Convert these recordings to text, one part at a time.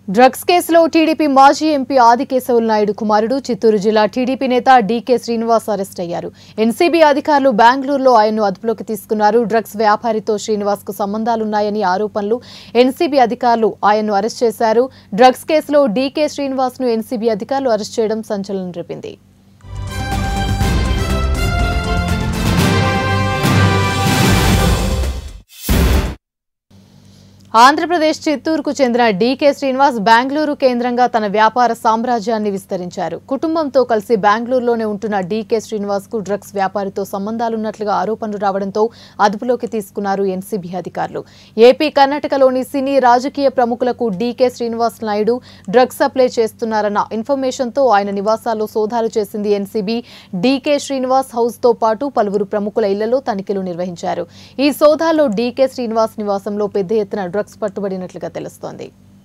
drugs కేసులో TDP మాజీ MP Adikesavulu Naidu కుమారుడు చిత్తూరు జిల్లా టీడీపీ నేత డీకే శ్రీనివాస్ అరెస్ట్ అయ్యారు ఎన్సీబీ అధికారులు బెంగళూరులో ఆయన్ను అదుపులోకి తీసుకున్నారు డ్రగ్స్ వ్యాపారితో శ్రీనివాస్ కు సంబంధాలున్నాయని ఆరోపణలు ఎన్సీబీ అధికారులు ఆయన్ను అరెస్ట్ చేశారు డ్రగ్స్ కేసులో డీకే శ్రీనివాస్ ను ఎన్సీబీ అధికారులు అరెస్ట్ చేయడం సంచలనం రేపింది ఆంధ్రప్రదేశ్ చిత్తూరుకు చెందిన డీకే శ్రీనివాస్ బెంగళూరు కేంద్రంగా తన వ్యాపార సామ్రాజ్యాన్ని విస్తరించారు కుటుంబంతో కలిసి బెంగళూరులోనే ఉంటున్న డీకే శ్రీనివాస్ కు డ్రగ్స్ వ్యాపారితో సంబంధాలున్నట్లుగా ఆరోపణలు రావడంతో అదుపులోకి తీసుకున్నారు ఎన్సీబీ అధికారులు ఏపీ కర్ణాటకలోని సినీ రాజకీయ ప్రముఖులకు DK Srinivas Naidu drugs supply చేస్తున్నారన్న ఇన్ఫర్మేషన్తో ఆయన నివాసాల్లో సోదాలు చేసింది ఎన్సీబీ డీకే శ్రీనివాస్ హౌస్ తో పాటు పలువురు ప్రముఖుల ఇళ్లలో తనిఖీలు నిర్వహించారు ఈ సోదాల్లో డీకే శ్రీనివాస్ నివాసంలో పెద్ద ఎత్తున డ్రగ్స్ పట్టుబడినట్లుగా తెలుస్తోంది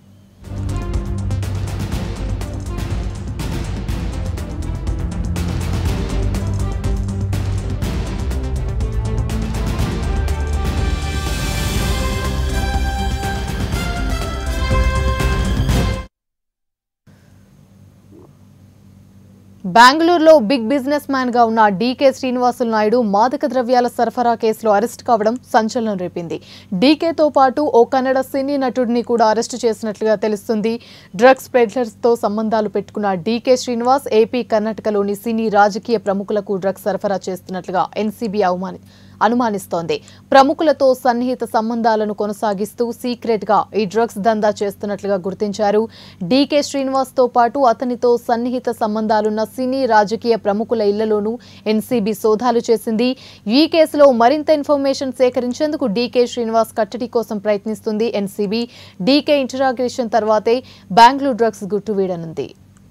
బెంగళూరులో బిగ్ బిజినెస్ మ్యాన్ గా ఉన్న డీకే శ్రీనివాసులు నాయుడు మాదక ద్రవ్యాల సరఫరా కేసులో అరెస్ట్ కావడం సంచలనం రేపింది డీకేతో పాటు ఓ కన్నడ సినీ నటుడిని కూడా అరెస్టు చేసినట్లుగా తెలుస్తుంది డ్రగ్స్ పెడ్లర్స్ తో సంబంధాలు పెట్టుకున్న డీకే శ్రీనివాస్ ఏపీ కర్ణాటకలోని సినీ రాజకీయ ప్రముఖులకు డ్రగ్స్ సరఫరా చేస్తున్నట్లుగా ఎన్సీబీ అవమాని అనుమానిస్తోంది ప్రముఖులతో సన్నిహిత సంబంధాలను కొనసాగిస్తూ సీక్రెట్ గా ఈ డ్రగ్స్ దందా చేస్తున్నట్లుగా గుర్తించారు డీకే శ్రీనివాస్ తో పాటు అతనితో సన్నిహిత సంబంధాలున్న సినీ రాజకీయ ప్రముఖుల ఇళ్లలోనూ ఎన్సీబీ సోదాలు చేసింది ఈ కేసులో మరింత ఇన్ఫర్మేషన్ సేకరించేందుకు డీకే శ్రీనివాస్ కట్టడి కోసం ప్రయత్నిస్తుంది ఎన్సీబీ డీకే ఇంటరాగేషన్ తర్వాతే బెంగళూరు డ్రగ్స్ గుట్టు వీడనుంది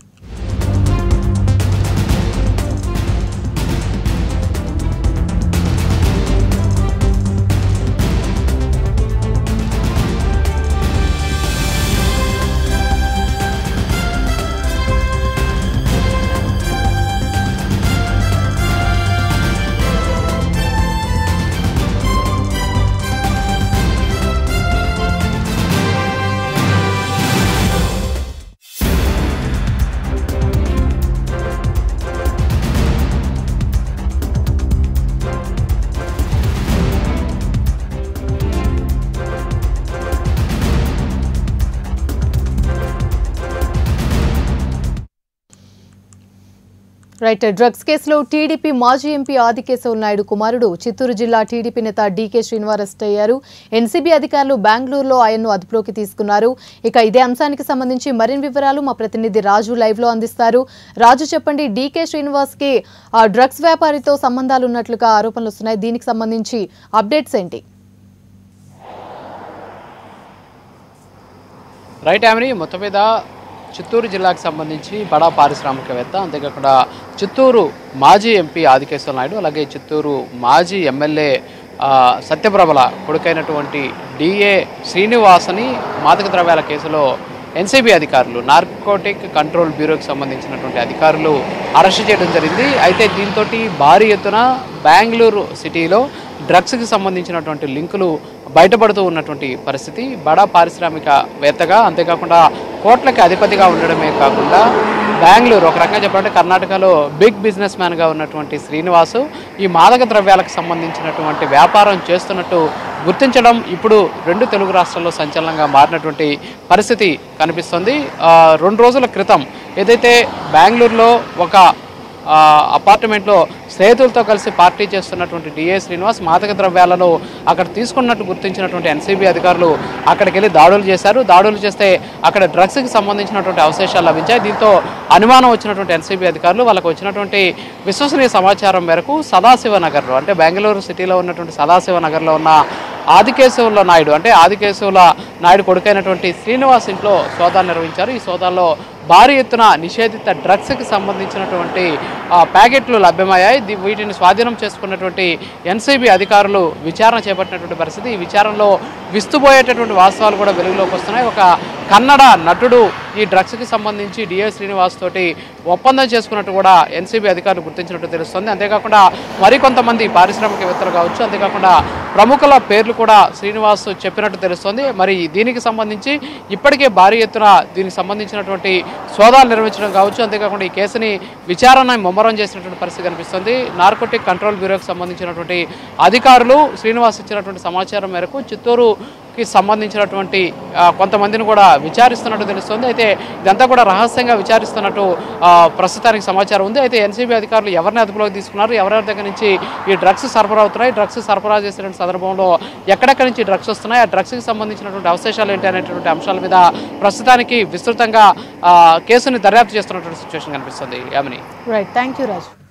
రైట్ డ్రగ్స్ కేసులో టీడీపీ మాజీ ఎంపీ ఆదికేశవ్ నాయుడు కుమారుడు చిత్తూరు జిల్లా టీడీపీ నేత డీకే శ్రీనివాస్ అరెస్ట్ అయ్యారు ఎన్సీబీ అధికారులు బెంగళూరులో ఆయన్ను అదుపులోకి తీసుకున్నారు ఇక ఇదే అంశానికి సంబంధించి మరిన్ని వివరాలు మా ప్రతినిధి రాజు లైవ్ లో అందిస్తారు రాజు చెప్పండి డీకే శ్రీనివాస్ కి ఆ డ్రగ్స్ వ్యాపారితో సంబంధాలు ఉన్నట్లుగా ఆరోపణలు వస్తున్నాయి దీనికి సంబంధించి అప్డేట్స్ ఏంటి రైట్ ఆమెని మొత్తం మీద చిత్తూరు జిల్లాకు సంబంధించి బడా పారిశ్రామికవేత్త అంతేకాకుండా చిత్తూరు మాజీ ఎంపీ ఆదికేశ్వర నాయుడు అలాగే చిత్తూరు మాజీ ఎమ్మెల్యే ఆ, సత్యప్రభల కొడుకైనటువంటి డిఏ శ్రీనివాసని మాదక ద్రవ్యాల కేసులో ఎన్సీబీ అధికారులు నార్కోటిక్ కంట్రోల్ బ్యూరోకి సంబంధించినటువంటి అధికారులు అరెస్ట్ చేయడం జరిగింది అయితే దీంతో భారీ ఎత్తున బెంగళూరు సిటీలో డ్రగ్స్కి సంబంధించినటువంటి లింకులు బయటపడుతూ ఉన్నటువంటి పరిస్థితి బడా పారిశ్రామికవేత్తగా అంతేకాకుండా కోట్లకి అధిపతిగా ఉండడమే కాకుండా బెంగళూరు ఒక రకంగా చెప్పాలంటే కర్ణాటకలో బిగ్ బిజినెస్ మ్యాన్గా ఉన్నటువంటి శ్రీనివాసు ఈ మాదక ద్రవ్యాలకు సంబంధించినటువంటి వ్యాపారం చేస్తున్నట్టు గుర్తించడం ఇప్పుడు రెండు తెలుగు రాష్ట్రాల్లో సంచలనంగా మారినటువంటి పరిస్థితి కనిపిస్తుంది ఆ, రెండు రోజుల క్రితం ఏదైతే బెంగళూరులో ఒక ఆ, అపార్ట్మెంట్లో స్నేహితులతో కలిసి పార్టీ చేస్తున్నటువంటి డిఏ శ్రీనివాస్ మాదక ద్రవ్యాలను అక్కడ తీసుకున్నట్టు గుర్తించినటువంటి ఎన్సీబీ అధికారులు అక్కడికి వెళ్ళి దాడులు చేశారు దాడులు చేస్తే అక్కడ డ్రగ్స్కి సంబంధించినటువంటి అవశేషాలు లభించాయి దీంతో అనుమానం వచ్చినటువంటి ఎన్సీబీ అధికారులు వాళ్ళకు వచ్చినటువంటి విశ్వసనీయ సమాచారం మేరకు సదాశివ నగర్లో అంటే బెంగళూరు సిటీలో ఉన్నటువంటి సదాశివ నగర్లో ఉన్న ఆదికేశవుల నాయుడు అంటే ఆదికేశవుల నాయుడు కొడుకైనటువంటి శ్రీనివాస్ ఇంట్లో సోదాలు నిర్వహించారు ఈ సోదాల్లో భారీ ఎత్తున నిషేధిత డ్రగ్స్కి సంబంధించినటువంటి ఆ, ప్యాకెట్లు లభ్యమయ్యాయి దీ- వీటిని స్వాధీనం చేసుకున్నటువంటి ఎన్సీబీ అధికారులు విచారణ చేపట్టినటువంటి పరిస్థితి ఈ విచారణలో విస్తుపోయేటటువంటి వాస్తవాలు కూడా వెలుగులోకి వస్తున్నాయి ఒక కన్నడ నటుడు ఈ డ్రగ్స్కి సంబంధించి డిఏ శ్రీనివాస్ తోటి ఒప్పందం చేసుకున్నట్టు కూడా ఎన్సీబీ అధికారులు గుర్తించినట్టు తెలుస్తుంది అంతేకాకుండా మరికొంతమంది పారిశ్రామికవేత్తలు కావచ్చు అంతేకాకుండా ప్రముఖుల పేర్లు కూడా శ్రీనివాస్ చెప్పినట్టు తెలుస్తోంది మరి దీనికి సంబంధించి ఇప్పటికే భారీ ఎత్తున దీనికి సంబంధించినటువంటి సోదాలు నిర్వహించడం కావచ్చు అంతేకాకుండా ఈ కేసుని విచారణ ముమ్మరం చేసినటువంటి పరిస్థితి కనిపిస్తుంది నార్కోటిక్ కంట్రోల్ బ్యూరోకి సంబంధించినటువంటి అధికారులు శ్రీనివాస్ ఇచ్చినటువంటి సమాచారం మేరకు చిత్తూరుకి సంబంధించినటువంటి ఆ, కొంతమందిని కూడా విచారిస్తున్నట్టు తెలుస్తుంది అయితే ఇదంతా కూడా రహస్యంగా విచారిస్తున్నట్టు ఆ, ప్రస్తుతానికి సమాచారం ఉంది అయితే ఎన్సీబీ అధికారులు ఎవరిని అదుపులోకి తీసుకున్నారు ఎవరెవరి దగ్గర నుంచి ఈ డ్రగ్స్ సరఫరా అవుతున్నాయి డ్రగ్స్ సరఫరా చేసిన సందర్భంలో ఎక్కడెక్కడి నుంచి డ్రగ్స్ వస్తున్నాయి ఆ డ్రగ్స్కి సంబంధించినటువంటి అవశేషాలు ఏంటి అనేటువంటి అంశాల మీద ప్రస్తుతానికి విస్తృతంగా ఆ, కేసుని దర్యాప్తు చేస్తున్నటువంటి సిచ్యువేషన్ కనిపిస్తుంది Yamini right thank you Raju